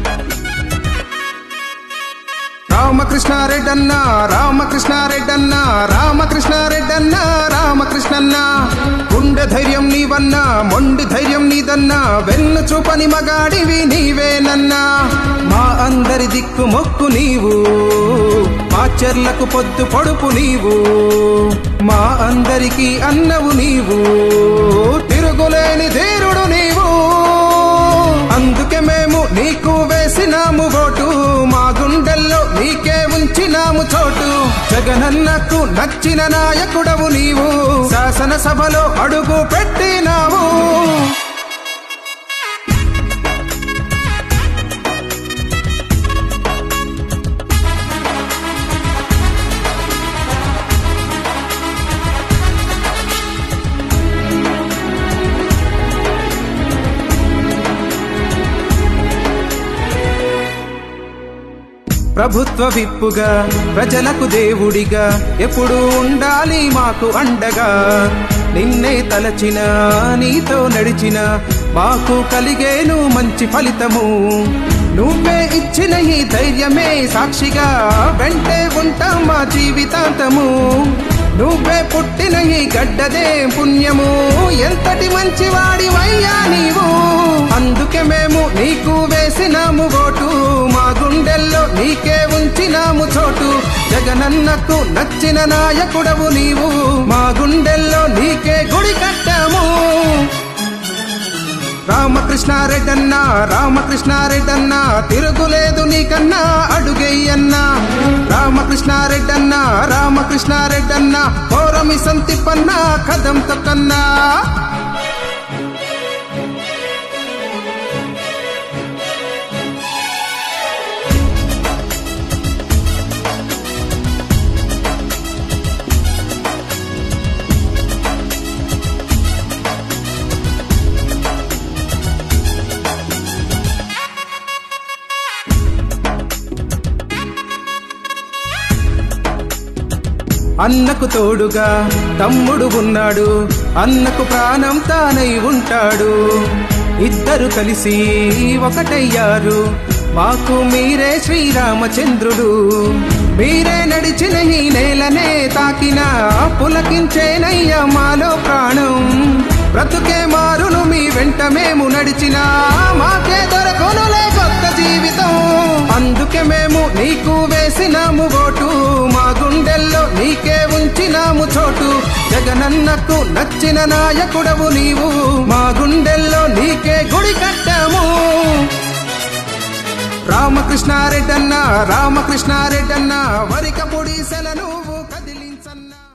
రామకృష్ణారెడ్డన్న రామకృష్ణారెడ్డన్న రామకృష్ణారెడ్డన్న రామకృష్ణన్న గుండె ధైర్యం నీవన్నా మొండి ధైర్యం నీదన్నా వెన్ను చూపని మగాడివి నీవేనన్నా మా అందరి దిక్కు మొక్కు నీవు మా చెర్లకు పొద్దు పొడుపు నీవు మా అందరికీ అన్నవు నీవు తిరుగులేని ధీరుడు నీవు అందుకే మేము నీకు వేసినాము ఓటు మా గుండెల్లో నీకే ఉంచినాము చోటు జగనన్నకు నచ్చిన నాయకుడవు నీవు శాసనసభలో అడుగు పెట్టినావు ప్రభుత్వ విప్పుగా ప్రజలకు దేవుడిగా ఎప్పుడు ఉండాలి మాకు అండగా నిన్నే తలచిన నీతో నడిచిన మాకు కలిగేను మంచి ఫలితము నువ్వే ఇచ్చిన ఈ ధైర్యమే సాక్షిగా వెంటే ఉంటాం మా జీవితాంతము నువ్వే పుట్టిన ఈ గడ్డదే పుణ్యము ఎంతటి మంచివాడివయ్యా నీవు అందుకే మేము నీకు వేసినాము ఓటు మా గుండెల్లో నీకే ఉంచినాము చోటు జగనన్నకు నచ్చిన నాయకుడవు నీవు మా గుండెల్లో నీకే గుడి కట్టాము రామకృష్ణారెడ్డన్న రామకృష్ణారెడ్డన్న తిరుగులేదు నీకన్నా అడుగెయ్యన్నా రామకృష్ణారెడ్డన్న రామకృష్ణారెడ్డన్న పౌరమి సంతిపన్న కదం తొక్కన్నా అన్నకు తోడుగా తమ్ముడు ఉన్నాడు అన్నకు ప్రాణం తానై ఉంటాడు ఇద్దరు కలిసి ఒకటయ్యారు మాకు మీరే శ్రీరామచంద్రుడు మీరే నడిచిన ఈ నేలనే తాకిన పులకించేనయ్య మాలో ప్రాణం బ్రతుకే మారును మీ వెంట మేము నడిచినా మాకే దొరకొనులే కొత్త జీవితం అందుకే మేము నీకు వేసినాము ఓటు మా గుండెల్లో నీకే ఉంచినాము చోటు జగనన్నకు నచ్చిన నాయకుడవు నీవు మా గుండెల్లో నీకే గుడి కట్టాము రామకృష్ణారెడ్డన్న రామకృష్ణారెడ్డన్న వరిక పొడిసెల నువ్వు కదిలించన్నా